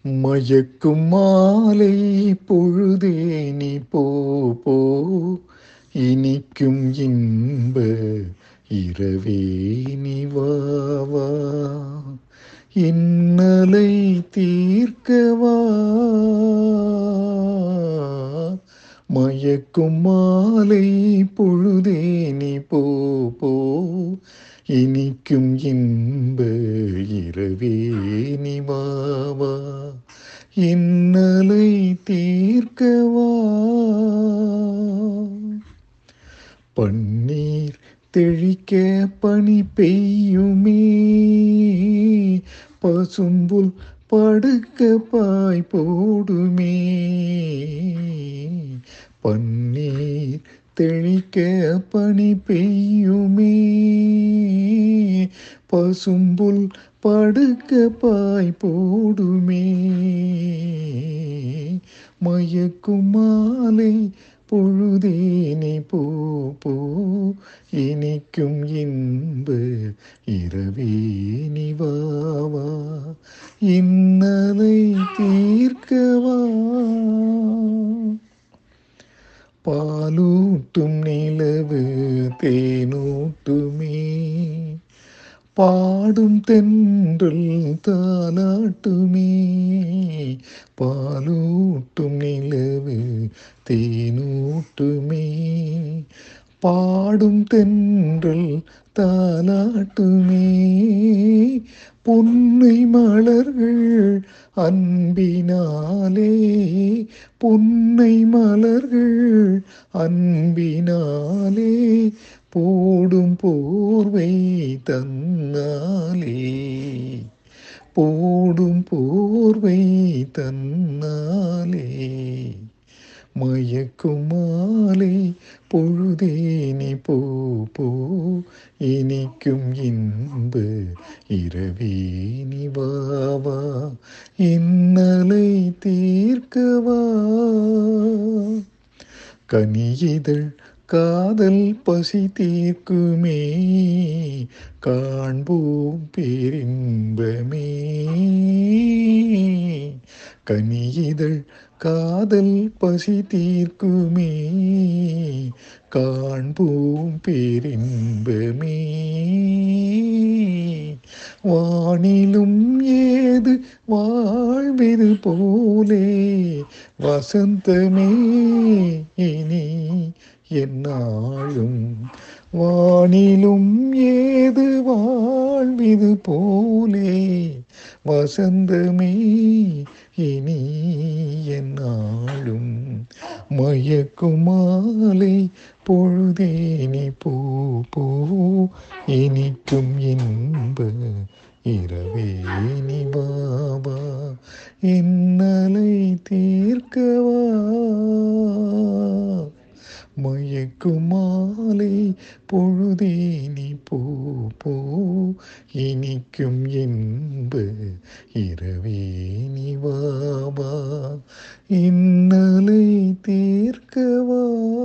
மயக்கும் மாலை பொழுதே நீ போ போ இனிக்கும் இன்ப இரவே நீ வா வா இன்னலை தீர்க்கவா மயக்கும் மாலை பொழுதே நீ போ போ இனிக்கும் இன்ப இரவே நீ வா வா இன்னலை தீர்க்கவா பன்னீர் தெழிக்க பனி பெய்யுமே பசும்புல் படுக்க பாய் போடுமே பன்னீர் தெளிக்க பனி பெய்யுமே பசும்புல் படுக்க பாய் போடுமே மயக்கும் மாலை பொழுதேனே போ போ இனிக்கும் இன்ப இரவே நீ வா வா இன்னலை தீர்க்கவா பாலூட்டும் நிலவு தேனூட்டுமே பாடும் தென்றல் தாலாட்டுமே பாலூட்டும் நிலவு தேனூட்டுமே பாடும் தென்றல் தாலாட்டுமே பொன்னை மலர்கள் அன்பினாலே பொன்னை மலர்கள் அன்பினாலே போடும் போர்வை தன்னாலே போடும் போர்வை தன்னாலே மயக்கும் மாலை பொழுதேனி போ போ இனிக்கும் இன்ப இரவே நீ வா வா இன்னலை தீர்க்கவா கனியிதழ் காதல் பசி தீர்க்குமே காண்போம் பேரின்பமே கனியிதழ் காதல் பசி தீர்க்குமே காண்போம் பேரின்பமே வானிலும் ஏது வாழ்வது போலே வசந்தமே இனி என்னாலும் வானிலும் ஏது வாழ்விது போலே வசந்தமே இனி என்னாலும் மயக்கும் மாலை பொழுதேனி போ போ இனிக்கும் இன்ப இரவே நீ பாபா இன்னலை தீர்க்கவா மயக்கும் மாலை பொழுதேனி போ போ இனிக்கும் இன்ப இரவே நீ வா வா இன்னலை தீர்க்கவா